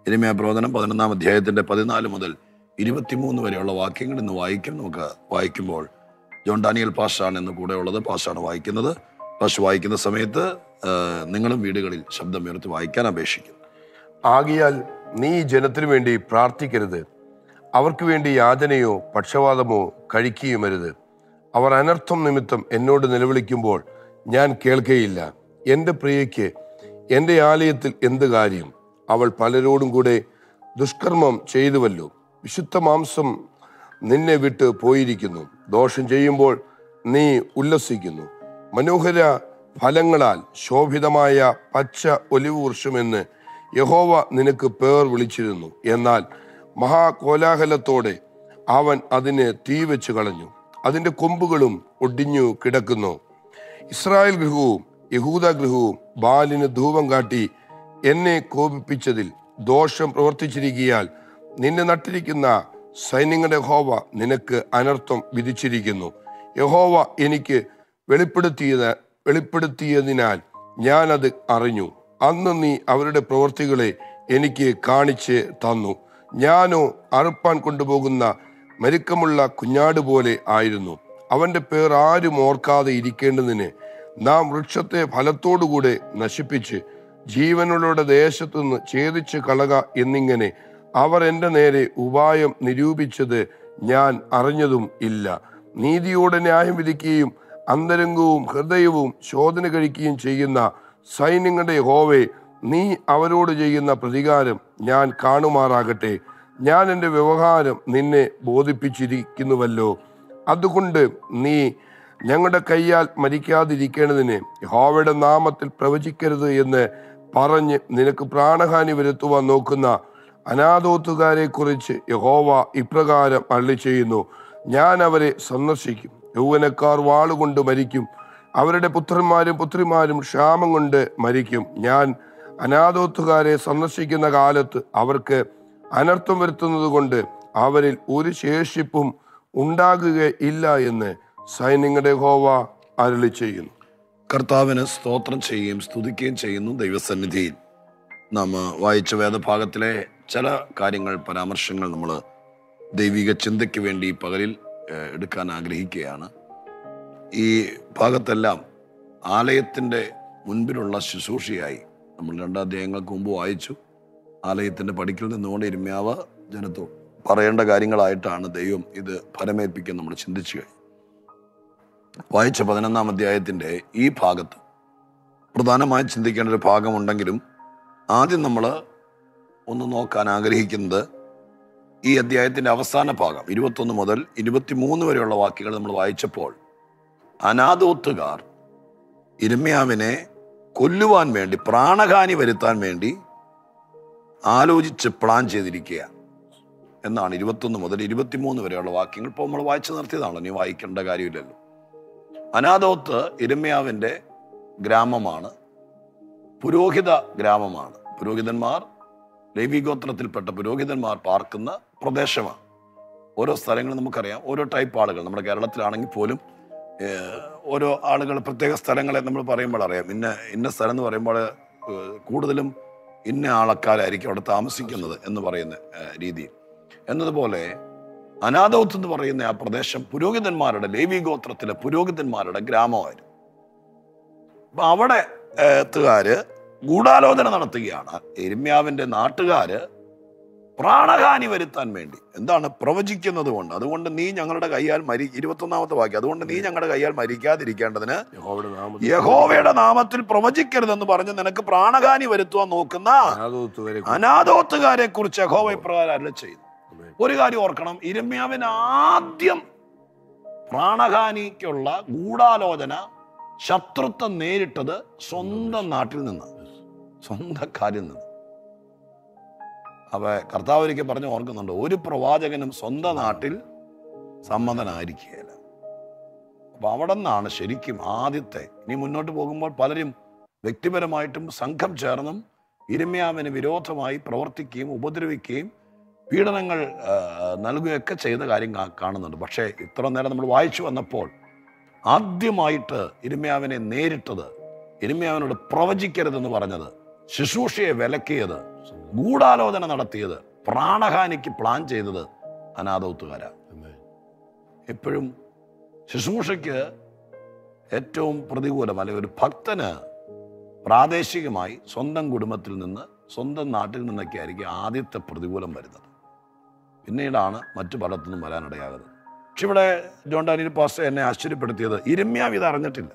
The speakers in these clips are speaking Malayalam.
ഇനിമയ പ്രവചനം പതിനൊന്നാം അധ്യായത്തിന്റെ പതിനാല് മുതൽ ഇരുപത്തിമൂന്ന് വരെയുള്ള വാക്യങ്ങൾ ഇന്ന് വായിക്കും നമുക്ക് വായിക്കുമ്പോൾ ജോൺ ഡാനിയൽ പാഷാണ് ഇന്ന് കൂടെ ഉള്ളത് പാഷാണ് വായിക്കുന്നത് പാഷ് വായിക്കുന്ന സമയത്ത് ആ, നിങ്ങളും വീടുകളിൽ ശബ്ദമുയർത്തി വായിക്കാൻ അപേക്ഷിക്കും ആകിയാൽ നീ ഈ ജനത്തിനു വേണ്ടി പ്രാർത്ഥിക്കരുത് അവർക്ക് വേണ്ടി യാചനയോ പക്ഷപാതമോ കഴിക്കുകയുമരുത് അവർ അനർത്ഥം നിമിത്തം എന്നോട് നിലവിളിക്കുമ്പോൾ ഞാൻ കേൾക്കുകയില്ല എൻ്റെ പ്രിയയ്ക്ക് എൻ്റെ ആലയത്തിൽ എന്ത് കാര്യം അവൾ പലരോടും കൂടെ ദുഷ്കർമ്മം ചെയ്തുവല്ലോ വിശുദ്ധ മാംസം നിന്നെ വിട്ട് പോയിരിക്കുന്നു ദോഷം ചെയ്യുമ്പോൾ നീ ഉല്ലസിക്കുന്നു മനോഹര ഫലങ്ങളാൽ ശോഭിതമായ പച്ച ഒലിവ് വൃക്ഷമെന്ന് യഹോവ നിനക്ക് പേർ വിളിച്ചിരുന്നു എന്നാൽ മഹാകോലാഹലത്തോടെ അവൻ അതിനെ തീ വെച്ച് കളഞ്ഞു അതിന്റെ കൊമ്പുകളും ഒടിഞ്ഞു കിടക്കുന്നു ഇസ്രായേൽ ഗൃഹവും യഹൂദ ഗൃഹവും ബാലിന് ധൂപം കാട്ടി എന്നെ കോപിപ്പിച്ചതിൽ ദോഷം പ്രവർത്തിച്ചിരിക്കിയാൽ നിന്നെ നട്ടിരിക്കുന്ന സൈന്യങ്ങളുടെ യഹോവ നിനക്ക് അനർത്ഥം വിധിച്ചിരിക്കുന്നു യഹോവ എനിക്ക് വെളിപ്പെടുത്തിയത് വെളിപ്പെടുത്തിയതിനാൽ ഞാൻ അത് അറിഞ്ഞു അന്ന് നീ അവരുടെ പ്രവൃത്തികളെ എനിക്ക് കാണിച്ച് തന്നു ഞാനോ അറുപ്പാൻ കൊണ്ടുപോകുന്ന മരുക്കമുള്ള കുഞ്ഞാട് പോലെ ആയിരുന്നു അവന്റെ പേർ ആരും ഓർക്കാതെ ഇരിക്കേണ്ടതിന് നാം വൃക്ഷത്തെ ഫലത്തോടുകൂടെ നശിപ്പിച്ച് ജീവനുള്ളവരുടെ ദേശത്തുനിന്ന് ഛേദിച്ച് കളക എന്നിങ്ങനെ അവർ എൻ്റെ നേരെ ഉപായം നിരൂപിച്ചത് ഞാൻ അറിഞ്ഞതും ഇല്ല നീതിയോടെ ന്യായം വിധിക്കുകയും അന്തരംഗവും ഹൃദയവും ശോധന കഴിക്കുകയും ചെയ്യുന്ന സൈന്യങ്ങളുടെ ഹോവേ നീ അവരോട് ചെയ്യുന്ന പ്രതികാരം ഞാൻ കാണുമാറാകട്ടെ ഞാൻ എൻ്റെ വ്യവഹാരം നിന്നെ ബോധിപ്പിച്ചിരിക്കുന്നുവല്ലോ അതുകൊണ്ട് നീ ഞങ്ങളുടെ കൈയാൽ മരിക്കാതിരിക്കേണ്ടതിന് യഹോവയുടെ നാമത്തിൽ പ്രവചിക്കരുത് എന്ന് പറഞ്ഞ് നിനക്ക് പ്രാണഹാനി വരുത്തുവാൻ നോക്കുന്ന അനാഥോത്തുകാരെ കുറിച്ച് യഹോവ ഇപ്രകാരം അള്ളി ചെയ്യുന്നു ഞാൻ അവരെ സന്ദർശിക്കും യൗവനക്കാർ വാളുകൊണ്ട് മരിക്കും അവരുടെ പുത്രന്മാരും പുത്രിമാരും ക്ഷാമം കൊണ്ട് മരിക്കും ഞാൻ അനാഥോത്തുകാരെ സന്ദർശിക്കുന്ന കാലത്ത് അവർക്ക് അനർത്ഥം വരുത്തുന്നത് കൊണ്ട് അവരിൽ ഒരു ശേഷിപ്പും ഉണ്ടാകുകയില്ല എന്ന് സൈന്യങ്ങളുടെ ഹോവ അരളി ചെയ്യുന്നു കർത്താവിന് സ്തോത്രം ചെയ്യുകയും സ്തുതിക്കുകയും ചെയ്യുന്നു ദൈവസന്നിധിയിൽ നാം വായിച്ച വേദഭാഗത്തിലെ ചില കാര്യങ്ങൾ പരാമർശങ്ങൾ നമ്മൾ ദൈവിക ചിന്തയ്ക്ക് വേണ്ടി ഈ പകലിൽ ഏഹ്, എടുക്കാൻ ആഗ്രഹിക്കുകയാണ് ഈ ഭാഗത്തെല്ലാം ആലയത്തിൻ്റെ മുൻപിലുള്ള ശുശ്രൂഷയായി നമ്മൾ രണ്ടാധ്യായങ്ങൾക്ക് മുമ്പ് വായിച്ചു ആലയത്തിൻ്റെ പടിക്കൽ നിന്നുകൊണ്ട് ഇരുമ്യാവ് ജനത്തോ പറയേണ്ട കാര്യങ്ങളായിട്ടാണ് ദൈവം ഇത് ഫലമേൽപ്പിക്കാൻ നമ്മൾ ചിന്തിച്ചു കഴിഞ്ഞു വായിച്ച പതിനൊന്നാം അധ്യായത്തിൻ്റെ ഈ ഭാഗത്ത് പ്രധാനമായും ചിന്തിക്കേണ്ട ഒരു ഭാഗമുണ്ടെങ്കിലും ആദ്യം നമ്മൾ ഒന്ന് നോക്കാൻ ആഗ്രഹിക്കുന്നത് ഈ അധ്യായത്തിൻ്റെ അവസാന ഭാഗം ഇരുപത്തൊന്ന് മുതൽ ഇരുപത്തിമൂന്ന് വരെയുള്ള വാക്യങ്ങൾ നമ്മൾ വായിച്ചപ്പോൾ അനാഥോത്തുകാർ ഇരമ്യാവിനെ കൊല്ലുവാൻ വേണ്ടി പ്രാണഹാനി വരുത്താൻ വേണ്ടി ആലോചിച്ച് പ്ലാൻ ചെയ്തിരിക്കുകയാണ് എന്നാണ് ഇരുപത്തൊന്ന് മുതൽ ഇരുപത്തിമൂന്ന് വരെയുള്ള വാക്യങ്ങൾ ഇപ്പോൾ നമ്മൾ വായിച്ചു നിർത്തിയതാണല്ലോ നീ വായിക്കേണ്ട കാര്യമില്ലല്ലോ അനാഥോത്ത് ഇരമ്യാവിൻ്റെ ഗ്രാമമാണ് പുരോഹിത ഗ്രാമമാണ് പുരോഹിതന്മാർ ലേവി ഗോത്രത്തിൽപ്പെട്ട പുരോഹിതന്മാർ പാർക്കുന്ന പ്രദേശമാണ് ഓരോ സ്ഥലങ്ങൾ നമുക്കറിയാം ഓരോ ടൈപ്പ് ആളുകൾ നമ്മുടെ കേരളത്തിലാണെങ്കിൽ പോലും ഏഹ്, ഓരോ ആളുകൾ പ്രത്യേക സ്ഥലങ്ങളെ നമ്മൾ പറയുമ്പോൾ അറിയാം ഇന്ന ഇന്ന സ്ഥലം എന്ന് പറയുമ്പോൾ ഏഹ്, കൂടുതലും ഇന്ന ആൾക്കാരായിരിക്കും അവിടെ താമസിക്കുന്നത് എന്ന് പറയുന്ന ഏഹ്, രീതിയിൽ എന്നതുപോലെ അനാഥോത്ത് എന്ന് പറയുന്ന ആ പ്രദേശം പുരോഹിതന്മാരുടെ ലേവി ഗോത്രത്തിലെ പുരോഹിതന്മാരുടെ ഗ്രാമമായിരുന്നു അപ്പൊ അവിടെ എത്തുകാര് ഗൂഢാലോചന നടത്തുകയാണ് എരുമ്യാവിന്റെ നാട്ടുകാര് പ്രാണഹാനി വരുത്താൻ വേണ്ടി എന്താണ് പ്രവചിക്കുന്നത് കൊണ്ട് അതുകൊണ്ട് നീ ഞങ്ങളുടെ കയ്യാൽ മരി ഇരുപത്തൊന്നാമത്തെ വാക്യം അതുകൊണ്ട് നീ ഞങ്ങളുടെ കയ്യാൽ മരിക്കാതിരിക്കേണ്ടതിന് യഹോവയുടെ നാമത്തിൽ യഹോവയുടെ നാമത്തിൽ പ്രവചിക്കരുതെന്ന് പറഞ്ഞ് നിനക്ക് പ്രാണഹാനി വരുത്തുവാൻ നോക്കുന്ന അനാഥോത്തുവരെ അനാഥോത്തുകാരെ കുറിച്ച് യഹോവ ഇപ്രകാരം അരുളി ചെയ്തു ആമേൻ. ഒരു കാര്യം ഓർക്കണം ഇരമ്യാവിന് ആദ്യം പ്രാണഹാനിക്കുള്ള ഗൂഢാലോചന ശത്രുത്വം നേരിട്ടത് സ്വന്തം നാട്ടിൽ നിന്ന് സ്വന്തക്കാരിൽ നിന്ന് അവ കർത്താവ് ഒരിക്കൽ പറഞ്ഞു ഓർക്കുന്നുണ്ട് ഒരു പ്രവാചകനും സ്വന്തം നാട്ടിൽ സമ്മതനായിരിക്കുകയില്ല അപ്പൊ അവിടെ നിന്നാണ് ശരിക്കും ആദ്യത്തെ ഇനി മുന്നോട്ട് പോകുമ്പോൾ പലരും വ്യക്തിപരമായിട്ടും സംഘം ചേർന്നും ഇരമ്യാവിന് വിരോധമായി പ്രവർത്തിക്കുകയും ഉപദ്രവിക്കുകയും പീഡനങ്ങൾ ആ, നൽകുകയൊക്കെ ചെയ്ത കാര്യം കാ- കാണുന്നുണ്ട് പക്ഷേ ഇത്ര നേരം നമ്മൾ വായിച്ചു വന്നപ്പോൾ ആദ്യമായിട്ട് ഇരമ്യാവിനെ നേരിട്ടത് ഇരമ്യാവിനോട് പ്രവചിക്കരുതെന്ന് പറഞ്ഞത് ശുശ്രൂഷയെ വിലക്കിയത് ഗൂഢാലോചന നടത്തിയത് പ്രാണഹാനിക്ക് പ്ലാൻ ചെയ്തത് അനാഥൗത്തുകാരാ Amen. എപ്പോഴും ശുശ്രൂഷയ്ക്ക് ഏറ്റവും പ്രതികൂലം അല്ലെങ്കിൽ ഒരു ഭക്തന് പ്രാദേശികമായി സ്വന്തം കുടുംബത്തിൽ നിന്ന് സ്വന്തം നാട്ടിൽ നിന്നൊക്കെ ആയിരിക്കും ആദ്യത്തെ പ്രതികൂലം വരുന്നത് പിന്നീടാണ് മറ്റു പലത്തുനിന്നും വരാനിടയാകുന്നത് പക്ഷെ ഇവിടെ ജോൺ ഡാനിയൽ പാസ്റ്റർ എന്നെ ആശ്ചര്യപ്പെടുത്തിയത് ഇരമ്യാവ് ഇത് അറിഞ്ഞിട്ടില്ല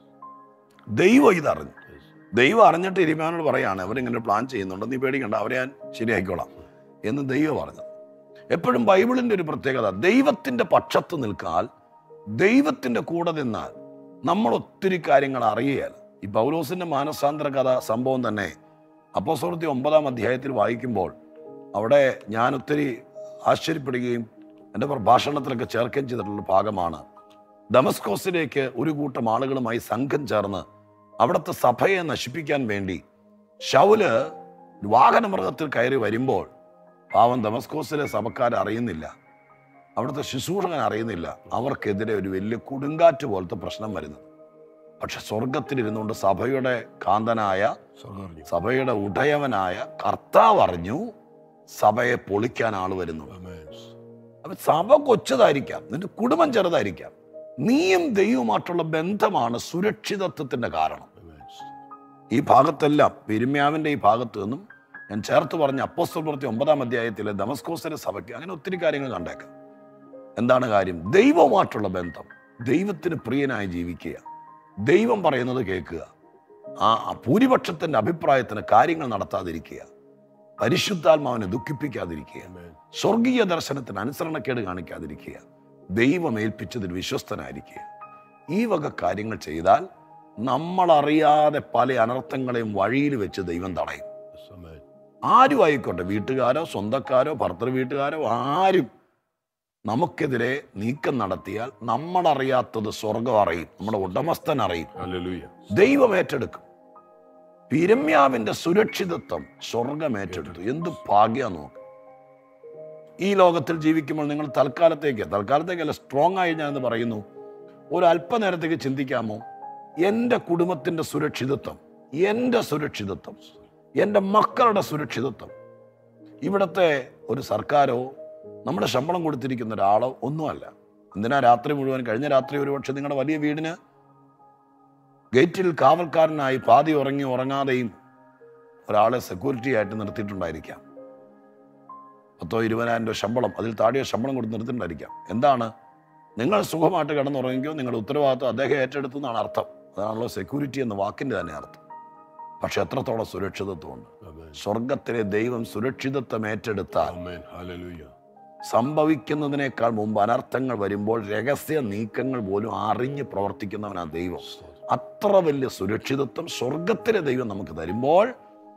ദൈവം ഇതറിഞ്ഞു Yes. ദൈവം അറിഞ്ഞിട്ട് ഇരിമാനോട് പറയാണ് അവരിങ്ങനെ പ്ലാൻ ചെയ്യുന്നുണ്ട് നീ പേടിക്കണ്ട അവരെ ഞാൻ ശരിയാക്കിക്കോളാം എന്ന് ദൈവം പറഞ്ഞു എപ്പോഴും ബൈബിളിന്റെ ഒരു പ്രത്യേകത ദൈവത്തിന്റെ പക്ഷത്ത് നിൽക്കാൽ ദൈവത്തിന്റെ കൂടെ നിന്നാൽ നമ്മൾ ഒത്തിരി കാര്യങ്ങൾ അറിയുകയാണ് ഈ പൗലോസിന്റെ മാനസാന്തര കഥ സംഭവം തന്നെ അപ്പോസ്തലത്തി ഒമ്പതാം അധ്യായത്തിൽ വായിക്കുമ്പോൾ അവിടെ ഞാൻ ഒത്തിരി ആശ്ചര്യപ്പെടുകയും എൻ്റെ പ്രഭാഷണത്തിലൊക്കെ ചേർക്കുകയും ചെയ്തിട്ടുള്ള ഭാഗമാണ് ഡമസ്കോസിലേക്ക് ഒരു കൂട്ടം ആളുകളുമായി സംഘം ചേർന്ന് അവിടുത്തെ സഭയെ നശിപ്പിക്കാൻ വേണ്ടി ഷൗല് വാഹനമൃഗത്തിൽ കയറി വരുമ്പോൾ പാവം ദമസ്കോസിലെ സഭക്കാർ അറിയുന്നില്ല അവിടുത്തെ ശുശ്രൂഷകൻ അറിയുന്നില്ല അവർക്കെതിരെ ഒരു വലിയ കൊടുങ്കാറ്റ് പോലത്തെ പ്രശ്നം വരുന്നത് പക്ഷെ സ്വർഗത്തിലിരുന്നുകൊണ്ട് സഭയുടെ കാന്തനായ സ്വർഗ്ഗം അറിഞ്ഞു. സഭയുടെ ഉടയവനായ കർത്താവ് അറിഞ്ഞു സഭയെ പൊളിക്കാൻ ആൾ വരുന്നു Amen. അപ്പൊ സഭ കൊച്ചതായിരിക്കാം നിന്റെ കുടുംബം ചെറുതായിരിക്കാം നീയും ദൈവവുമായിട്ടുള്ള ബന്ധമാണ് സുരക്ഷിതത്വത്തിന്റെ കാരണം Amen. ഈ ഭാഗത്തെല്ലാം പെരുമ്യാവിന്റെ ഈ ഭാഗത്ത് നിന്നും ഞാൻ ചേർത്ത് പറഞ്ഞ അപ്പോസ്തല പ്രവൃത്തി ഒമ്പതാം അധ്യായത്തിലെ ദമസ്കോസിലെ സഭയ്ക്ക് അങ്ങനെ ഒത്തിരി കാര്യങ്ങൾ കണ്ടേക്കാം എന്താണ് കാര്യം ദൈവവുമായിട്ടുള്ള ബന്ധം ദൈവത്തിന് പ്രിയനായി ജീവിക്കുക ദൈവം പറയുന്നത് കേൾക്കുക ആ ആ ഭൂരിപക്ഷത്തിന്റെ അഭിപ്രായത്തിന് കാര്യങ്ങൾ നടത്താതിരിക്കുക പരിശുദ്ധാത്മാവിനെ ദുഃഖിപ്പിക്കാതിരിക്കുക Amen. സ്വർഗീയ ദർശനത്തിന് അനുസരണക്കേട് കാണിക്കാതിരിക്കുക ദൈവം ഏൽപ്പിച്ചതിൽ വിശ്വസ്തനായിരിക്കുക ഈ വക കാര്യങ്ങൾ ചെയ്താൽ നമ്മൾ അറിയാതെ പല അനർത്ഥങ്ങളെയും വഴിയിൽ വെച്ച് ദൈവം തടയും Yes, Amen. ആരും ആയിക്കോട്ടെ വീട്ടുകാരോ സ്വന്തക്കാരോ ഭർത്തൃ വീട്ടുകാരോ ആരും നമുക്കെതിരെ നീക്കം നടത്തിയാൽ നമ്മളറിയാത്തത് സ്വർഗം അറിയും നമ്മുടെ ഉടമസ്ഥൻ അറിയും Hallelujah. ദൈവം ഏറ്റെടുക്കും പിരമ്യാവിന്റെ സുരക്ഷിതത്വം സ്വർഗം ഏറ്റെടുത്തു എന്ത് ഭാഗ്യ നോക്ക് ഈ ലോകത്തിൽ ജീവിക്കുമ്പോൾ നിങ്ങൾ തൽക്കാലത്തേക്ക് തൽക്കാലത്തേക്കല്ല സ്ട്രോങ് ആയി ഞാൻ എന്ന് പറയുന്നു ഒരു അല്പനേരത്തേക്ക് ചിന്തിക്കാമോ എൻ്റെ കുടുംബത്തിൻ്റെ സുരക്ഷിതത്വം എൻ്റെ സുരക്ഷിതത്വം എൻ്റെ മക്കളുടെ സുരക്ഷിതത്വം ഇവിടുത്തെ ഒരു സർക്കാരോ നമ്മുടെ ശമ്പളം കൊടുത്തിരിക്കുന്ന ഒരാളോ ഒന്നുമല്ല എന്തിനാ രാത്രി മുഴുവൻ കഴിഞ്ഞ രാത്രി ഒരുപക്ഷെ നിങ്ങളുടെ വലിയ വീടിന് ഗേറ്റിൽ കാവൽക്കാരനായി പാതി ഉറങ്ങി ഉറങ്ങാതെയും ഒരാളെ സെക്യൂരിറ്റി ആയിട്ട് നിർത്തിയിട്ടുണ്ടായിരിക്കാം പത്തോ ഇരുപതിനായിരം രൂപ ശമ്പളം അതിൽ താഴെയോ ശമ്പളം കൊടുത്ത് നിർത്തിയിട്ടുണ്ടായിരിക്കാം എന്താണ് നിങ്ങൾ സുഖമായിട്ട് കിടന്നുറങ്ങിക്കോ നിങ്ങളുടെ ഉത്തരവാദിത്വം അദ്ദേഹം ഏറ്റെടുത്തു എന്നാണ് അർത്ഥം അതാണല്ലോ സെക്യൂരിറ്റി എന്ന വാക്കിന്റെ തന്നെ അർത്ഥം പക്ഷെ എത്രത്തോളം സുരക്ഷിതത്വമുണ്ട് Amen. സ്വർഗത്തിലെ ദൈവം സുരക്ഷിതത്വം ഏറ്റെടുത്താൽ Amen. Hallelujah. സംഭവിക്കുന്നതിനേക്കാൾ മുമ്പ് അനർത്ഥങ്ങൾ വരുമ്പോൾ രഹസ്യ നീക്കങ്ങൾ പോലും അറിഞ്ഞ് പ്രവർത്തിക്കുന്നവനാ ദൈവം അത്ര വലിയ സുരക്ഷിതത്വം സ്വർഗത്തിലെ ദൈവം നമുക്ക് തരുമ്പോൾ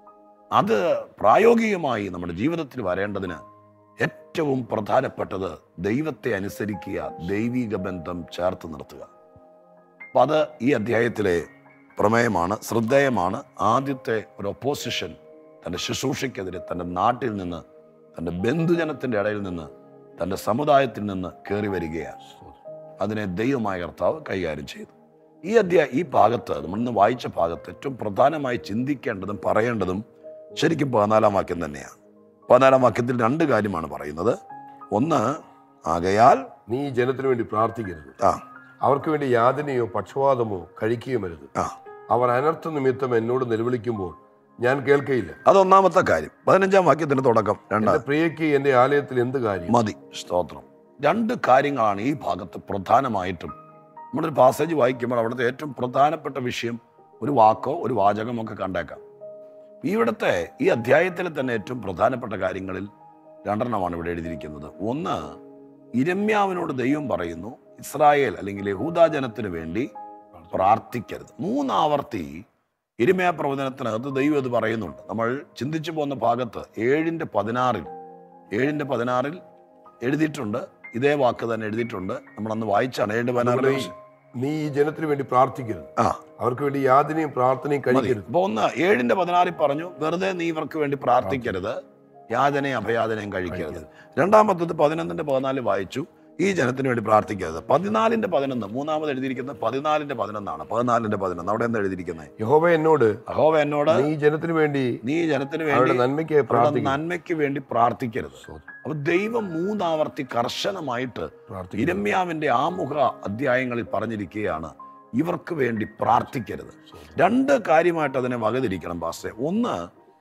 അത് പ്രായോഗികമായി നമ്മുടെ ജീവിതത്തിൽ വരേണ്ടതിന് ഏറ്റവും പ്രധാനപ്പെട്ടത് ദൈവത്തെ അനുസരിക്കുക ദൈവിക ബന്ധം ചേർത്ത് നിർത്തുക അപ്പം അത് ഈ അധ്യായത്തിലെ പ്രമേയമാണ് ശ്രദ്ധേയമാണ് ആദ്യത്തെ ഒരു ഒപ്പോസിഷൻ തൻ്റെ ശുശ്രൂഷയ്ക്കെതിരെ തൻ്റെ നാട്ടിൽ നിന്ന് തൻ്റെ ബന്ധുജനത്തിൻ്റെ ഇടയിൽ നിന്ന് തൻ്റെ സമുദായത്തിൽ നിന്ന് കയറി വരികയാണ് അതിനെ ദൈവമായ കർത്താവ് കൈകാര്യം ചെയ്തു ഈ അധ്യായ ഈ ഭാഗത്ത് നമ്മൾ ഇന്ന് വായിച്ച ഭാഗത്ത് ഏറ്റവും പ്രധാനമായി ചിന്തിക്കേണ്ടതും പറയേണ്ടതും ശരിക്കും പതിനാലാം വാക്യം തന്നെയാണ് പതിനാലാം വാക്യത്തിൽ രണ്ട് കാര്യമാണ് പറയുന്നത് ഒന്ന് ആകയാൽ നീ ഈ ജനത്തിനു വേണ്ടി പ്രാർത്ഥിക്കരുത് ആ അവർക്ക് വേണ്ടി യാതനയോ പക്ഷപാതമോ കഴിക്കുകയുമരുത് ആ അവർ അനർത്ഥ നിമിത്തം എന്നോട് നിലവിളിക്കുമ്പോൾ ഞാൻ കേൾക്കയില്ല അതൊന്നാമത്തെ കാര്യം പതിനഞ്ചാം വാക്യത്തിന്റെ തുടക്കം എന്റെ രണ്ടാം പ്രിയയ്ക്ക് എന്റെ ആലയത്തിൽ എന്ത് കാര്യം മതി സ്തോത്രം രണ്ട് കാര്യങ്ങളാണ് ഈ ഭാഗത്ത് പ്രധാനമായിട്ടും നമ്മളൊരു പാസേജ് വായിക്കുമ്പോൾ അവിടുത്തെ ഏറ്റവും പ്രധാനപ്പെട്ട വിഷയം ഒരു വാക്കോ ഒരു വാചകമോ ഒക്കെ കണ്ടേക്കാം ഇവിടുത്തെ ഈ അധ്യായത്തിലെ തന്നെ ഏറ്റവും പ്രധാനപ്പെട്ട കാര്യങ്ങളിൽ രണ്ടെണ്ണമാണ് ഇവിടെ എഴുതിയിരിക്കുന്നത് ഒന്ന് ഇരമ്യാവിനോട് ദൈവം പറയുന്നു ഇസ്രായേൽ അല്ലെങ്കിൽ യഹൂദാ ജനത്തിന് വേണ്ടി പ്രാർത്ഥിക്കരുത് മൂന്നാവർത്തി ഇരിമയ പ്രവചനത്തിനകത്ത് ദൈവം ഇത് പറയുന്നുണ്ട് നമ്മൾ ചിന്തിച്ചു പോകുന്ന ഭാഗത്ത് ഏഴിൻ്റെ പതിനാറിൽ ഏഴിൻ്റെ പതിനാറിൽ എഴുതിയിട്ടുണ്ട് ഇതേ വാക്ക് തന്നെ എഴുതിയിട്ടുണ്ട് നമ്മൾ അന്ന് വായിച്ചാണ് ഏഴിൻ്റെ പതിനാറിൽ നീ ഈ ജനത്തിനു വേണ്ടി പ്രാർത്ഥിക്കരുത് ആ അവർക്ക് വേണ്ടി യാതനയും പ്രാർത്ഥനയും മതി കഴിക്കരുത് അപ്പൊ ഒന്ന് ഏഴിന്റെ പതിനാറിൽ പറഞ്ഞു വെറുതെ നീ ഇവർക്ക് വേണ്ടി പ്രാർത്ഥിക്കരുത് യാതനയും അഭയാതനയും കഴിക്കരുത് രണ്ടാമത്തത് പതിനൊന്നിന്റെ പതിനാല് വായിച്ചു ഈ ജനത്തിന് വേണ്ടി പ്രാർത്ഥിക്കരുത് പതിനാലിന്റെ പതിനൊന്ന് മൂന്നാമത് എഴുതിയിരിക്കുന്നത് പതിനാലിന്റെ പതിനൊന്നാണ് പതിനാലിന്റെ പതിനൊന്ന് അവിടെ എന്താ എഴുതിയിരിക്കുന്നത് യഹോവ എന്നോട് അഹോവ എന്നോട് നീ ഈ ജനത്തിന് വേണ്ടി നീ ഈ ജനത്തിന് അവരുടെ വേണ്ടി നന്മയ്ക്ക് അവരുടെ പ്രാർത്ഥിക്കും നന്മയ്ക്ക് വേണ്ടി പ്രാർത്ഥിക്കരുത് അപ്പൊ ദൈവം മൂന്നാവർത്തി കർശനമായിട്ട് പ്രാർത്ഥിക്കും ഇരമ്യാവിന്റെ ആമുഖ അധ്യായങ്ങളിൽ പറഞ്ഞിരിക്കുകയാണ് ഇവർക്ക് വേണ്ടി പ്രാർത്ഥിക്കരുത് രണ്ട് കാര്യമായിട്ട് അതിനെ വകതിരിക്കണം പാസ്റ്റേ ഒന്ന്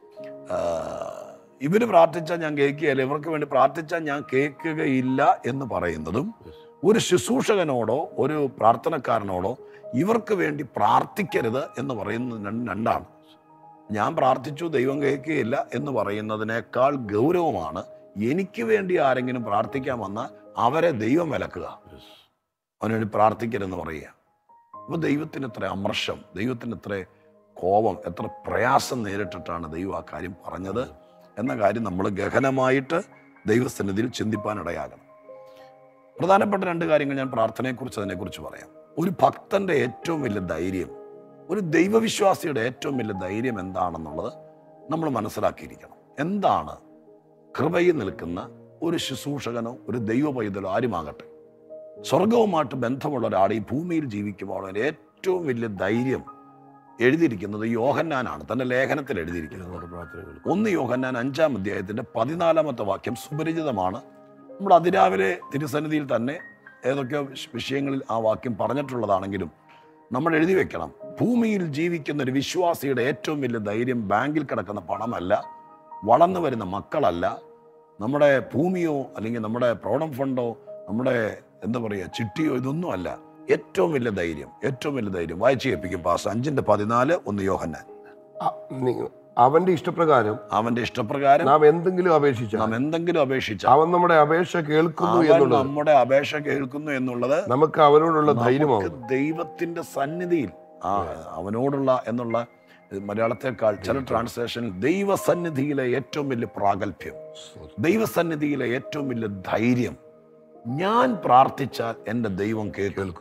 ആ, ഇവര് പ്രാർത്ഥിച്ചാൽ ഞാൻ കേൾക്കുകയില്ല ഇവർക്ക് വേണ്ടി പ്രാർത്ഥിച്ചാൽ ഞാൻ കേൾക്കുകയില്ല എന്ന് പറയുന്നതും ഒരു ശുശ്രൂഷകനോടോ ഒരു പ്രാർത്ഥനക്കാരനോടോ ഇവർക്ക് വേണ്ടി പ്രാർത്ഥിക്കരുത് എന്ന് പറയുന്നത് രണ്ട് രണ്ടാണ് ഞാൻ പ്രാർത്ഥിച്ചു ദൈവം കേൾക്കുകയില്ല എന്ന് പറയുന്നതിനേക്കാൾ ഗൗരവമാണ് എനിക്ക് വേണ്ടി ആരെങ്കിലും പ്രാർത്ഥിക്കാൻ വന്നാൽ അവരെ ദൈവം വിലക്കുക അവന് വേണ്ടി പ്രാർത്ഥിക്കരുതെന്ന് പറയുക അപ്പോൾ ദൈവത്തിന് എത്ര അമർഷം ദൈവത്തിന് എത്ര കോപം എത്ര പ്രയാസം നേരിട്ടിട്ടാണ് ദൈവം ആ കാര്യം പറഞ്ഞത് എന്ന കാര്യം നമ്മൾ ഗഹനമായിട്ട് ദൈവസന്നിധിയിൽ ചിന്തിപ്പാനിടയാകണം പ്രധാനപ്പെട്ട രണ്ട് കാര്യങ്ങൾ ഞാൻ പ്രാർത്ഥനയെക്കുറിച്ച് അതിനെക്കുറിച്ച് പറയാം ഒരു ഭക്തന്റെ ഏറ്റവും വലിയ ധൈര്യം ഒരു ദൈവവിശ്വാസിയുടെ ഏറ്റവും വലിയ ധൈര്യം എന്താണെന്നുള്ളത് നമ്മൾ മനസ്സിലാക്കിയിരിക്കണം എന്താണ് കൃപയിൽ നിൽക്കുന്ന ഒരു ശുശ്രൂഷകനോ ഒരു ദൈവ പൈതലോ ആരുമാകട്ടെ സ്വർഗവുമായിട്ട് ബന്ധമുള്ള ഒരാൾ ഈ ഭൂമിയിൽ ജീവിക്കുമ്പോൾ അവന് ഏറ്റവും വലിയ ധൈര്യം എഴുതിയിരിക്കുന്നത് യോഹന്നാനാണ് തന്റെ ലേഖനത്തിൽ എഴുതിയിരിക്കുന്നത് നമ്മുടെ പ്രാർത്ഥനകൾ ഒന്ന് യോഹന്നാൻ അഞ്ചാം അധ്യായത്തിന്റെ പതിനാലാമത്തെ വാക്യം സുപരിചിതമാണ് നമ്മൾ അതിരാവിലെ തിരുസന്നിധിയിൽ തന്നെ ഏതൊക്കെയോ വിഷ- വിഷയങ്ങളിൽ ആ വാക്യം പറഞ്ഞിട്ടുള്ളതാണെങ്കിലും നമ്മൾ എഴുതി വെക്കണം ഭൂമിയിൽ ജീവിക്കുന്ന ഒരു വിശ്വാസിയുടെ ഏറ്റവും വലിയ ധൈര്യം ബാങ്കിൽ കിടക്കുന്ന പണമല്ല വളർന്നു വരുന്ന മക്കളല്ല നമ്മുടെ ഭൂമിയോ അല്ലെങ്കിൽ നമ്മുടെ പ്രോഡം ഫണ്ടോ നമ്മുടെ എന്താ പറയുക ചിട്ടിയോ ഇതൊന്നും അല്ല ഏറ്റവും വലിയ ധൈര്യം ഏറ്റവും വലിയ ധൈര്യം വായിച്ചു കേൾപ്പിക്കും പാസ് അഞ്ചിന്റെ പതിനാല് ഒന്ന് യോഹന്നാൻ അ- നി- അവന്റെ ഇഷ്ടപ്രകാരം അവന്റെ ഇഷ്ടപ്രകാരം നാം എന്തെങ്കിലും അപേക്ഷിച്ചാൽ നാം എന്തെങ്കിലും അപേക്ഷിച്ചാൽ അവൻ നമ്മുടെ അപേക്ഷ കേൾക്കുന്നു അവൻ എന്നുള്ളത് നമ്മുടെ അപേക്ഷ കേൾക്കുന്നു എന്നുള്ളത് നമുക്ക് അവനോടുള്ള നമുക്ക് ധൈര്യമാകുന്നു ദൈവത്തിന്റെ സന്നിധിയിൽ ആ അവനോടുള്ള എന്നുള്ള ഇത് മലയാളത്തെക്കാൾ ചില ട്രാൻസ്ലേഷനിൽ ദൈവസന്നിധിയിലെ ഏറ്റവും വലിയ പ്രാഗൽഭ്യം ദൈവസന്നിധിയിലെ ഏറ്റവും വലിയ ധൈര്യം ഞാൻ പ്രാർത്ഥിച്ചാൽ എൻ്റെ ദൈവം കേൾക്കും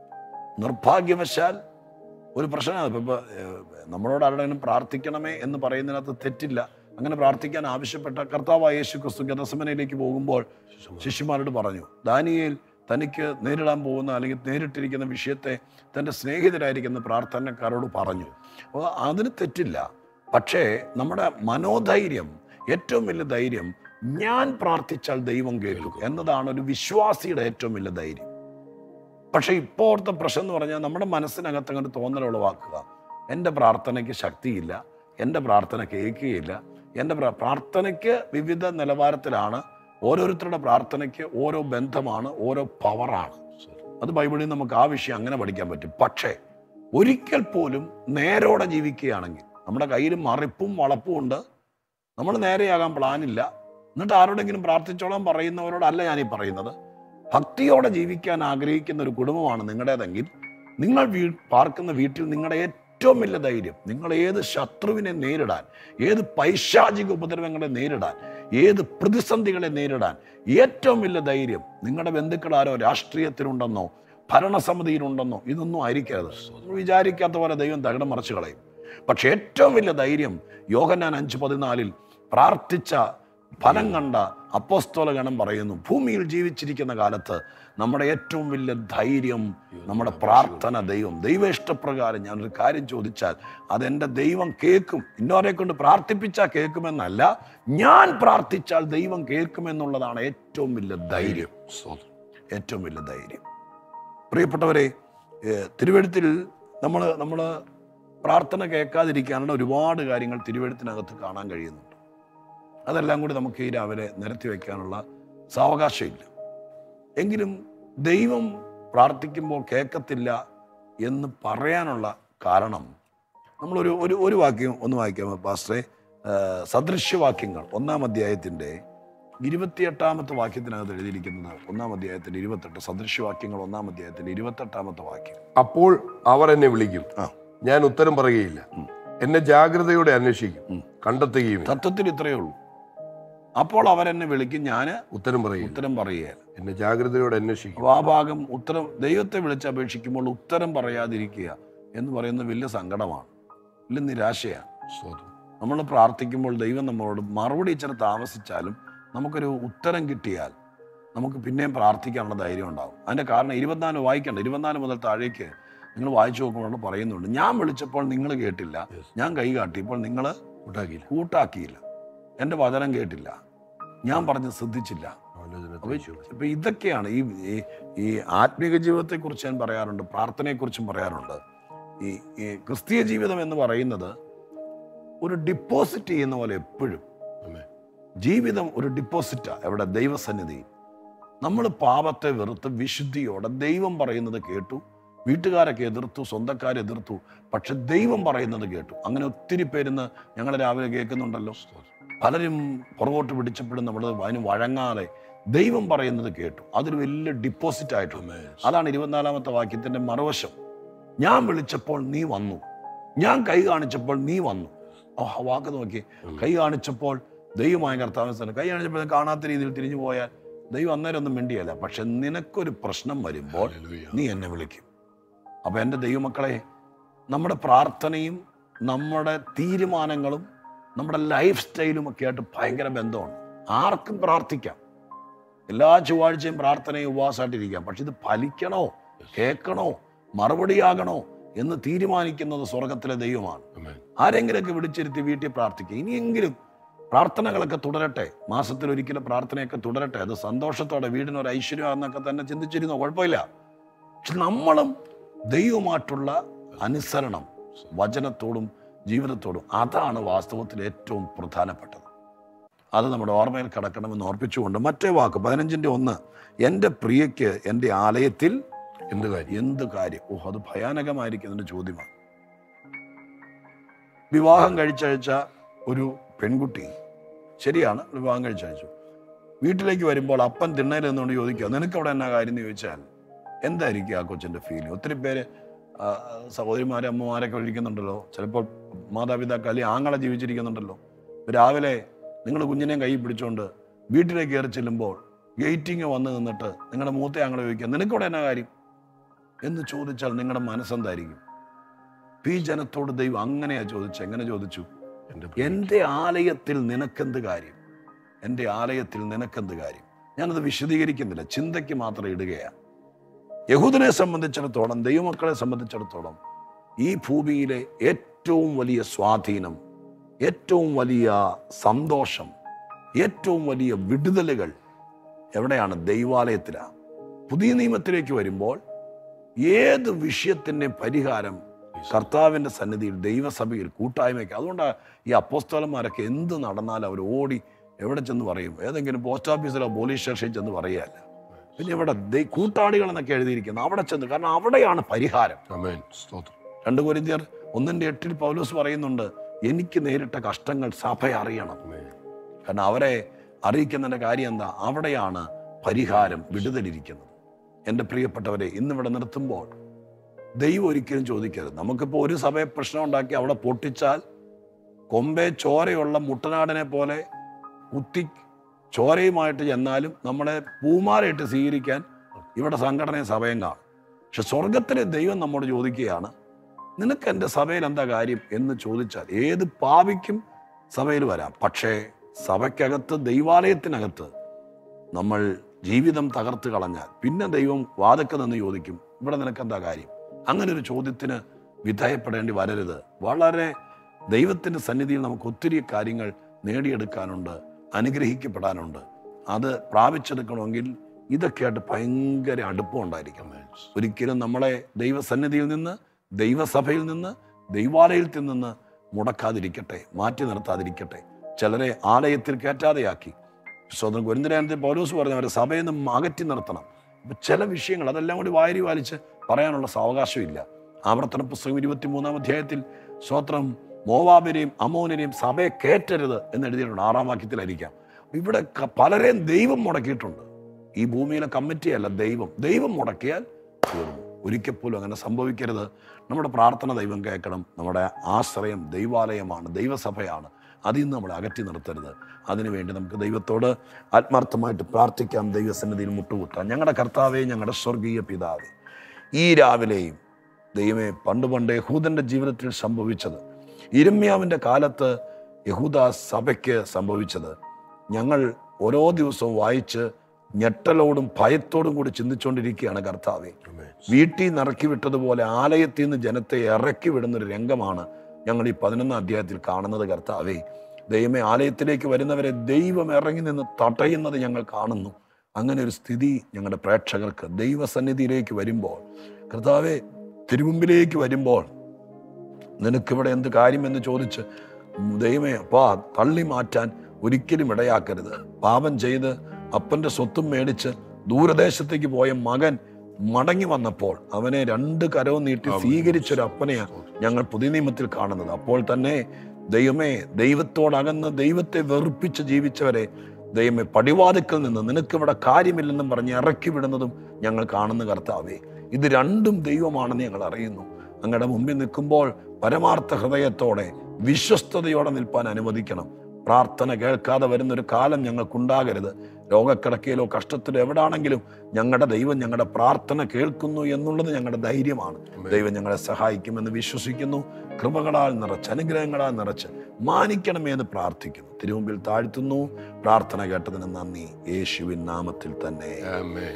നിർഭാഗ്യവശാൽ ഒരു പ്രശ്നമാണ് ഇപ്പൊ ഇപ്പൊ, ഏഹ്, നമ്മളോട് ആരുടെങ്കിലും പ്രാർത്ഥിക്കണമേ എന്ന് പറയുന്നതിനകത്ത് തെറ്റില്ല അങ്ങനെ പ്രാർത്ഥിക്കാൻ ആവശ്യപ്പെട്ട കർത്താവായ യേശു ക്രിസ്തു ഗതസമനയിലേക്ക് പോകുമ്പോൾ ശിഷ്യന്മാരോട് പറഞ്ഞു ദാനിയേൽ തനിക്ക് നേരിടാൻ പോകുന്ന അല്ലെങ്കിൽ നേരിട്ടിരിക്കുന്ന വിഷയത്തെ തൻ്റെ സ്നേഹിതരായിരിക്കുന്ന പ്രാർത്ഥനക്കാരോട് പറഞ്ഞു അപ്പോൾ അതിന് തെറ്റില്ല പക്ഷേ നമ്മുടെ മനോധൈര്യം ഏറ്റവും വലിയ ധൈര്യം ഞാൻ പ്രാർത്ഥിച്ചാൽ ദൈവം കേൾക്കും എന്നതാണ് ഒരു വിശ്വാസിയുടെ ഏറ്റവും വലിയ ധൈര്യം പക്ഷേ ഇപ്പോഴത്തെ പ്രശ്നം എന്ന് പറഞ്ഞാൽ നമ്മുടെ മനസ്സിനകത്ത് അങ്ങോട്ട് തോന്നൽ ഉളവാക്കുക എൻ്റെ പ്രാർത്ഥനയ്ക്ക് ശക്തിയില്ല എൻ്റെ പ്രാർത്ഥന കേൾക്കുകയില്ല എൻ്റെ പ്രാ- പ്രാർത്ഥനയ്ക്ക് വിവിധ നിലവാരത്തിലാണ് ഓരോരുത്തരുടെ പ്രാർത്ഥനയ്ക്ക് ഓരോ ബന്ധമാണ് ഓരോ പവറാണ് അത് ബൈബിളിൽ നമുക്ക് ആ വിഷയം അങ്ങനെ പഠിക്കാൻ പറ്റും പക്ഷേ ഒരിക്കൽ പോലും നേരോടെ ജീവിക്കുകയാണെങ്കിൽ നമ്മുടെ കയ്യിൽ മറിപ്പും വളപ്പും ഉണ്ട് നമ്മൾ നേരെയാകാൻ പ്ലാനില്ല എന്നിട്ട് ആരോടെങ്കിലും പ്രാർത്ഥിച്ചോളാൻ പറയുന്നവരോടല്ല ഞാനീ പറയുന്നത് ഭക്തിയോടെ ജീവിക്കാൻ ആഗ്രഹിക്കുന്ന ഒരു കുടുംബമാണ് നിങ്ങളുടേതെങ്കിൽ നിങ്ങൾ വീ പാർക്കുന്ന വീട്ടിൽ നിങ്ങളുടെ ഏറ്റവും വലിയ ധൈര്യം നിങ്ങൾ ഏത് ശത്രുവിനെ നേരിടാൻ ഏത് പൈശാചിക ഉപദ്രവങ്ങളെ നേരിടാൻ ഏത് പ്രതിസന്ധികളെ നേരിടാൻ ഏറ്റവും വലിയ ധൈര്യം നിങ്ങളുടെ ബന്ധുക്കളാരോ രാഷ്ട്രീയത്തിലുണ്ടെന്നോ ഭരണസമിതിയിലുണ്ടെന്നോ ഇതൊന്നും ആയിരിക്കരുത് നമ്മൾ വിചാരിക്കാത്ത പോലെ ദൈവം തകിടം മറിച്ച് കളയും പക്ഷെ ഏറ്റവും വലിയ ധൈര്യം യോഹന്നാൻ അഞ്ച് പതിനാലിൽ പ്രാർത്ഥിച്ച ഫലം കണ്ട അപ്പോസ്തോല ഗണം പറയുന്നു ഭൂമിയിൽ ജീവിച്ചിരിക്കുന്ന കാലത്ത് നമ്മുടെ ഏറ്റവും വലിയ ധൈര്യം നമ്മുടെ പ്രാർത്ഥന ദൈവം ദൈവ ഇഷ്ടപ്രകാരം ഞാനൊരു കാര്യം ചോദിച്ചാൽ അതെൻ്റെ ദൈവം കേൾക്കും ഇന്നോരെ കൊണ്ട് പ്രാർത്ഥിപ്പിച്ചാൽ കേൾക്കുമെന്നല്ല ഞാൻ പ്രാർത്ഥിച്ചാൽ ദൈവം കേൾക്കുമെന്നുള്ളതാണ് ഏറ്റവും വലിയ ധൈര്യം ഏറ്റവും വലിയ ധൈര്യം പ്രിയപ്പെട്ടവരെ ഏഹ് തിരുവഴുത്തിൽ നമ്മൾ നമ്മൾ പ്രാർത്ഥന കേൾക്കാതിരിക്കാനുള്ള ഒരുപാട് കാര്യങ്ങൾ തിരുവഴുത്തിനകത്ത് കാണാൻ കഴിയുന്നുണ്ട് അതെല്ലാം കൂടി നമുക്ക് ഈ രാവിലെ നിരത്തി വയ്ക്കാനുള്ള സാവകാശമില്ല എങ്കിലും ദൈവം പ്രാർത്ഥിക്കുമ്പോൾ കേൾക്കത്തില്ല എന്ന് പറയാനുള്ള കാരണം നമ്മളൊരു ഒരു ഒരു വാക്യം ഒന്ന് വായിക്കാം പാസ്റ്ററെ ഏഹ് സദൃശ്യവാക്യങ്ങൾ ഒന്നാം അധ്യായത്തിൻ്റെ ഇരുപത്തിയെട്ടാമത്തെ വാക്യത്തിനകത്ത് എഴുതിയിരിക്കുന്നത് ഒന്നാം അധ്യായത്തിന്റെ ഇരുപത്തെട്ട് സദൃശ്യവാക്യങ്ങൾ ഒന്നാം അധ്യായത്തിന്റെ ഇരുപത്തെട്ടാമത്തെ വാക്യം അപ്പോൾ അവർ എന്നെ വിളിക്കും ആ. ഞാൻ ഉത്തരം പറയുകയില്ല എന്നെ ജാഗ്രതയോടെ അന്വേഷിക്കും കണ്ടെത്തുകയും തത്വത്തിൽ ഇത്രയേ ഉള്ളൂ അപ്പോൾ അവരെന്നെ വിളിക്കും ഞാൻ ഉത്തരം പറയില്ല ഉത്തരം പറയുകയില്ല എന്നെ ജാഗ്രതയോടെ അന്വേഷിക്കും അപ്പോൾ ആ ഭാഗം ഉത്തരം ദൈവത്തെ വിളിച്ച് അപേക്ഷിക്കുമ്പോൾ ഉത്തരം പറയാതിരിക്കുക എന്ന് പറയുന്നത് വലിയ സങ്കടമാണ് വലിയ നിരാശയാണ് സ്തോത്രം. നമ്മൾ പ്രാർത്ഥിക്കുമ്പോൾ ദൈവം നമ്മളോട് മറുപടി ഇച്ചിരി താമസിച്ചാലും നമുക്കൊരു ഉത്തരം കിട്ടിയാൽ നമുക്ക് പിന്നെയും പ്രാർത്ഥിക്കാനുള്ള ധൈര്യം ഉണ്ടാവും അതിൻ്റെ കാരണം ഇരുപത്തിനാല് വായിക്കണ്ട ഇരുപത്തിനാല് മുതൽ താഴേക്ക് നിങ്ങൾ വായിച്ചു നോക്കുമ്പോൾ പറയുന്നുണ്ട് ഞാൻ വിളിച്ചപ്പോൾ നിങ്ങൾ കേട്ടില്ല Yes. ഞാൻ കൈ കാട്ടിയപ്പോൾ നിങ്ങൾ കൂട്ടാക്കിയില്ല കൂട്ടാക്കിയില്ല എൻ്റെ വചനം കേട്ടില്ല ഞാൻ പറഞ്ഞ് ശ്രദ്ധിച്ചില്ല ആലോചന അപ്പൊ തയ്ച്ചു. ഇപ്പൊ ഇതൊക്കെയാണ് ഈ ഈ- ഈ ആത്മീക ജീവിതത്തെക്കുറിച്ച് ഞാൻ പറയാറുണ്ട് പ്രാർത്ഥനയെക്കുറിച്ചും പറയാറുണ്ട് ഈ ഈ ക്രിസ്തീയ ജീവിതം എന്ന് പറയുന്നത് ഒരു ഡിപ്പോസിറ്റ് ചെയ്യുന്ന പോലെ എപ്പോഴും ആമേൻ. ജീവിതം ഒരു ഡിപ്പോസിറ്റാ എവിടെ ദൈവസന്നിധി നമ്മൾ പാപത്തെ വെറുത്ത് വിശുദ്ധിയോടെ ദൈവം പറയുന്നത് കേട്ടു വീട്ടുകാരൊക്കെ എതിർത്തു സ്വന്തക്കാരെ എതിർത്തു പക്ഷെ ദൈവം പറയുന്നത് കേട്ടു അങ്ങനെ ഒത്തിരി പേരുന്ന് ഞങ്ങൾ രാവിലെ കേൾക്കുന്നുണ്ടല്ലോ പലരും പുറകോട്ട് പിടിച്ചപ്പോഴും നമ്മൾ അതിന് വഴങ്ങാതെ ദൈവം പറയുന്നത് കേട്ടു അതൊരു വലിയ ഡിപ്പോസിറ്റ് ആയിട്ടുണ്ട് ആമേൻ. അതാണ് ഇരുപത്തിനാലാമത്തെ വാക്യത്തിന്റെ മറുവശം ഞാൻ വിളിച്ചപ്പോൾ നീ വന്നു ഞാൻ കൈ കാണിച്ചപ്പോൾ നീ വന്നു ഓ ആ വാക്ക് നോക്കി കൈ കാണിച്ചപ്പോൾ ദൈവമായ കർത്താവിന് സ്ഥലം കൈ കാണിച്ചപ്പോൾ കാണാത്ത രീതിയിൽ തിരിഞ്ഞു പോയാൽ ദൈവം അന്നേരം ഒന്നും മിണ്ടിയല്ല പക്ഷെ നിനക്കൊരു പ്രശ്നം വരുമ്പോൾ ഹല്ലേലൂയ. നീ എന്നെ വിളിക്കും അപ്പൊ എൻ്റെ ദൈവമക്കളെ നമ്മുടെ പ്രാർത്ഥനയും നമ്മുടെ തീരുമാനങ്ങളും നമ്മുടെ ലൈഫ് സ്റ്റൈലും ഒക്കെ ആയിട്ട് ഭയങ്കര ബന്ധമാണ് ആർക്കും പ്രാർത്ഥിക്കാം എല്ലാ ചൊവ്വാഴ്ചയും പ്രാർത്ഥനയും ഉപവാസമായിട്ടിരിക്കാം പക്ഷെ ഇത് ഫലിക്കണോ കേൾക്കണോ മറുപടിയാകണോ എന്ന് തീരുമാനിക്കുന്നത് സ്വർഗത്തിലെ ദൈവമാണ് ആമേൻ. ആരെങ്കിലുമൊക്കെ വിളിച്ചിരുത്തി വീട്ടിൽ പ്രാർത്ഥിക്കുക ഇനിയെങ്കിലും പ്രാർത്ഥനകളൊക്കെ തുടരട്ടെ മാസത്തിൽ ഒരിക്കലും പ്രാർത്ഥനയൊക്കെ തുടരട്ടെ അത് സന്തോഷത്തോടെ വീടിനൊരു ഐശ്വര്യമാണെന്നൊക്കെ തന്നെ ചിന്തിച്ചിരുന്നോ കുഴപ്പമില്ല പക്ഷെ നമ്മളും ദൈവമായിട്ടുള്ള അനുസരണം വചനത്തോടും ജീവിതത്തോടും അതാണ് വാസ്തവത്തിൽ ഏറ്റവും പ്രധാനപ്പെട്ടത് അത് നമ്മുടെ ഓർമ്മയിൽ കിടക്കണമെന്ന് ഓർപ്പിച്ചുകൊണ്ട് മറ്റേ വാക്ക് പതിനഞ്ചിൻ്റെ ഒന്ന് എൻ്റെ പ്രിയയ്ക്ക് എൻ്റെ ആലയത്തിൽ എന്ത് കാര്യം എന്ത് കാര്യം ഓ അത് ഭയാനകമായിരിക്കുന്നതിൻ്റെ ചോദ്യമാണ് വിവാഹം കഴിച്ചയച്ച ഒരു പെൺകുട്ടി ശരിയാണ് വിവാഹം കഴിച്ചയച്ചു വീട്ടിലേക്ക് വരുമ്പോൾ അപ്പൻ തിണ്ണയിൽ നിന്നുകൊണ്ട് ചോദിക്കുക നിനക്ക് അവിടെ എന്നാ കാര്യം എന്ന് ചോദിച്ചാൽ എന്തായിരിക്കും ആ കൊച്ചിൻ്റെ ഫീലിംഗ് ഒത്തിരി പേര് ആ, സഹോദരിമാരെ അമ്മമാരൊക്കെ വിളിക്കുന്നുണ്ടല്ലോ ചിലപ്പോൾ മാതാപിതാക്കൾ അല്ലെങ്കിൽ ആങ്ങളെ ജീവിച്ചിരിക്കുന്നുണ്ടല്ലോ രാവിലെ നിങ്ങൾ കുഞ്ഞിനെയും കൈ പിടിച്ചുകൊണ്ട് വീട്ടിലേക്ക് കയറി ചെല്ലുമ്പോൾ ഗേറ്റിങ് വന്ന് നിന്നിട്ട് നിങ്ങളുടെ മൂത്ത ആങ്ങളെ ചോദിക്കുക നിനക്കവിടെ എന്നാ കാര്യം എന്ന് ചോദിച്ചാൽ നിങ്ങളുടെ മനസ്സെന്തായിരിക്കും ഈ ജനത്തോട് ദൈവം അങ്ങനെയാ ചോദിച്ചു എങ്ങനെ ചോദിച്ചു എന്റെ എൻ്റെ ആലയത്തിൽ നിനക്കെന്ത് കാര്യം എൻ്റെ ആലയത്തിൽ നിനക്കെന്ത് കാര്യം ഞാനത് വിശദീകരിക്കുന്നില്ല ചിന്തയ്ക്ക് മാത്രം ഇടുകയാണ് യഹൂദനെ സംബന്ധിച്ചിടത്തോളം ദൈവമക്കളെ സംബന്ധിച്ചിടത്തോളം ഈ ഭൂമിയിലെ ഏറ്റവും വലിയ സ്വാധീനം ഏറ്റവും വലിയ സന്തോഷം ഏറ്റവും വലിയ വിടുതലുകൾ എവിടെയാണ് ദൈവാലയത്തിലാണ് പുതിയ നിയമത്തിലേക്ക് വരുമ്പോൾ ഏത് വിഷയത്തിൻ്റെ പരിഹാരം കർത്താവിൻ്റെ സന്നിധിയിൽ ദൈവസഭയിൽ കൂട്ടായ്മയ്ക്ക് അതുകൊണ്ടാണ് ഈ അപ്പോസ്തലന്മാരൊക്കെ എന്ത് നടന്നാലും അവർ ഓടി എവിടെ ചെന്ന് പറയും ഏതെങ്കിലും പോസ്റ്റ് ഓഫീസിലോ പോലീസ് സ്റ്റേഷനിൽ ചെന്ന് പറയുകയല്ല പിന്നെ ഇവിടെ ദൈ- കൂട്ടാളികൾ എന്നൊക്കെ എഴുതിയിരിക്കുന്നത് അവിടെ ചെന്ന് കാരണം അവിടെയാണ് പരിഹാരം ആമേൻ സ്തോത്രം രണ്ട് കൊരിന്ത്യർ ഒന്നിൻ്റെ എട്ടിൽ പൗലോസ് പറയുന്നുണ്ട് എനിക്ക് നേരിട്ട കഷ്ടങ്ങൾ സഭ അറിയണം ആമേൻ കാരണം അവരെ അറിയിക്കുന്നതിൻ്റെ കാര്യം എന്താ അവിടെയാണ് പരിഹാരം വിടുതലിരിക്കുന്നത് എൻ്റെ പ്രിയപ്പെട്ടവരെ ഇന്നിവിടെ നിർത്തുമ്പോൾ ദൈവം ഒരിക്കലും ചോദിക്കരുത് നമുക്കിപ്പോൾ ഒരു സഭയെ പ്രശ്നം ഉണ്ടാക്കി അവിടെ പൊട്ടിച്ചാൽ കൊമ്പെ ചോരയുള്ള മുട്ടനാടിനെ പോലെ കുത്തി ചോരയുമായിട്ട് ചെന്നാലും നമ്മളെ പൂമാലയിട്ട് സ്വീകരിക്കാൻ ഇവിടെ സംഘടനയും സഭയും കാണും പക്ഷെ സ്വർഗത്തിലെ ദൈവം നമ്മോട് ചോദിക്കുകയാണ് നിനക്ക് എൻ്റെ സഭയിൽ എന്താ കാര്യം എന്ന് ചോദിച്ചാൽ ഏത് പാപിക്കും സഭയിൽ വരാം പക്ഷേ സഭയ്ക്കകത്ത് ദൈവാലയത്തിനകത്ത് നമ്മൾ ജീവിതം തകർത്ത് കളഞ്ഞാൽ പിന്നെ ദൈവം വാതക്ക നിന്ന് ചോദിക്കും ഇവിടെ നിനക്ക് എന്താ കാര്യം അങ്ങനെ ഒരു ചോദ്യത്തിന് വിധേയപ്പെടേണ്ടി വരരുത് വളരെ ദൈവത്തിൻ്റെ സന്നിധിയിൽ നമുക്ക് ഒത്തിരി കാര്യങ്ങൾ നേടിയെടുക്കാനുണ്ട് അനുഗ്രഹിക്കപ്പെടാനുണ്ട് അത് പ്രാപിച്ചെടുക്കണമെങ്കിൽ ഇതൊക്കെയായിട്ട് ഭയങ്കര അടുപ്പം ഉണ്ടായിരിക്കണം ഒരിക്കലും നമ്മളെ ദൈവസന്നിധിയിൽ നിന്ന് ദൈവസഭയിൽ നിന്ന് ദൈവാലയത്തിൽ നിന്ന് മുടക്കാതിരിക്കട്ടെ മാറ്റി നിർത്താതിരിക്കട്ടെ ചിലരെ ആലയത്തിൽ കയറ്റാതെയാക്കി സ്വന്തം ഗുരുന്തരാനത്തിൽ പൗലോസ് പറഞ്ഞു അവരെ സഭയിൽ നിന്ന് അകറ്റി നിർത്തണം അപ്പൊ ചില വിഷയങ്ങൾ അതെല്ലാം കൂടി വാരി വാലിച്ച് പറയാനുള്ള സാവകാശമില്ല ആവർത്തന പുസ്തകം ഇരുപത്തി മൂന്നാം അധ്യായത്തിൽ സ്വത്രം മോവാബിനെയും അമോനെയും സഭയെ കയറ്റരുത് എന്ന് എഴുതിയിട്ടുണ്ട് ആറാം വാക്യത്തിലായിരിക്കാം ഇവിടെ ക- പലരെയും ദൈവം മുടക്കിയിട്ടുണ്ട് ഈ ഭൂമിയിലെ കമ്മിറ്റിയല്ല ദൈവം ദൈവം മുടക്കിയാൽ തീർന്നു ഒരിക്കൽ പോലും അങ്ങനെ സംഭവിക്കരുത് നമ്മുടെ പ്രാർത്ഥന ദൈവം കേൾക്കണം നമ്മുടെ ആശ്രയം ദൈവാലയമാണ് ദൈവസഭയാണ് അതിൽ നിന്ന് നമ്മളെ അകറ്റി നിർത്തരുത് അതിനുവേണ്ടി നമുക്ക് ദൈവത്തോട് ആത്മാർത്ഥമായിട്ട് പ്രാർത്ഥിക്കാം ദൈവസന്നിധിയിൽ മുട്ടുകുത്താം ഞങ്ങളുടെ കർത്താവേ ഞങ്ങളുടെ സ്വർഗീയ പിതാവേ ഈ രാവിലെയും ദൈവമേ പണ്ട് പണ്ട് യഹൂദൻ്റെ ജീവിതത്തിൽ സംഭവിച്ചത് ഇരമ്യാവിൻ്റെ കാലത്ത് യഹൂദ സഭയ്ക്ക് സംഭവിച്ചത് ഞങ്ങൾ ഓരോ ദിവസവും വായിച്ച് ഞെട്ടലോടും ഭയത്തോടും കൂടി ചിന്തിച്ചുകൊണ്ടിരിക്കുകയാണ് കർത്താവെ വീട്ടിൽ നിന്ന് ഇറക്കി വിട്ടതുപോലെ ആലയത്തിൽ നിന്ന് ജനത്തെ ഇറക്കി വിടുന്ന ഒരു രംഗമാണ് ഞങ്ങൾ ഈ പതിനൊന്നാം അധ്യായത്തിൽ കാണുന്നത് കർത്താവേ ദൈവമേ ആലയത്തിലേക്ക് വരുന്നവരെ ദൈവം ഇറങ്ങി നിന്ന് തടയുന്നത് ഞങ്ങൾ കാണുന്നു അങ്ങനെ ഒരു സ്ഥിതി ഞങ്ങളുടെ പ്രേക്ഷകർക്ക് ദൈവസന്നിധിയിലേക്ക് വരുമ്പോൾ കർത്താവെ തിരുമുമ്പിലേക്ക് വരുമ്പോൾ നിനക്കിവിടെ എന്ത് കാര്യമെന്ന് ചോദിച്ച് ദൈവമേ അപ്പാ തള്ളി മാറ്റാൻ ഒരിക്കലും ഇടയാക്കരുത് പാപം ചെയ്ത് അപ്പൻ്റെ സ്വത്തും മേടിച്ച് ദൂരദേശത്തേക്ക് പോയ മകൻ മടങ്ങി വന്നപ്പോൾ അവനെ രണ്ട് കരവും നീട്ടി സ്വീകരിച്ചൊരു അപ്പനെയാണ് ഞങ്ങൾ പുതിയ നിയമത്തിൽ കാണുന്നത് അപ്പോൾ തന്നെ ദൈവമേ ദൈവത്തോടകന്ന് ദൈവത്തെ വെറുപ്പിച്ച് ജീവിച്ചവരെ ദൈവമേ പടിവാതിക്കൽ നിന്ന് നിനക്കിവിടെ കാര്യമില്ലെന്നും പറഞ്ഞ് ഇറക്കി വിടുന്നതും ഞങ്ങൾ കാണുന്ന കർത്താവേ ഇത് രണ്ടും ദൈവമാണെന്ന് ഞങ്ങൾ അറിയുന്നു അങ്ങയുടെ മുമ്പിൽ നിൽക്കുമ്പോൾ പരമാർത്ഥ ഹൃദയത്തോടെ വിശ്വസ്തയോടെ നിൽപ്പാൻ അനുവദിക്കണം പ്രാർത്ഥന കേൾക്കാതെ വരുന്നൊരു കാലം ഞങ്ങൾക്കുണ്ടാകരുത് രോഗക്കിടക്കയിലോ കഷ്ടത്തിലോ എവിടാണെങ്കിലും ഞങ്ങളുടെ ദൈവം ഞങ്ങളുടെ പ്രാർത്ഥന കേൾക്കുന്നു എന്നുള്ളത് ഞങ്ങളുടെ ധൈര്യമാണ് ദൈവം ഞങ്ങളെ സഹായിക്കുമെന്ന് വിശ്വസിക്കുന്നു കൃപകളാൽ നിറച്ച് അനുഗ്രഹങ്ങളാൽ നിറച്ച് മാനിക്കണമേ എന്ന് പ്രാർത്ഥിക്കുന്നു തിരുമുമ്പിൽ താഴ്ത്തുന്നു പ്രാർത്ഥന കേട്ടതിന് നന്ദി യേശുവിൻ നാമത്തിൽ തന്നെ ആമേൻ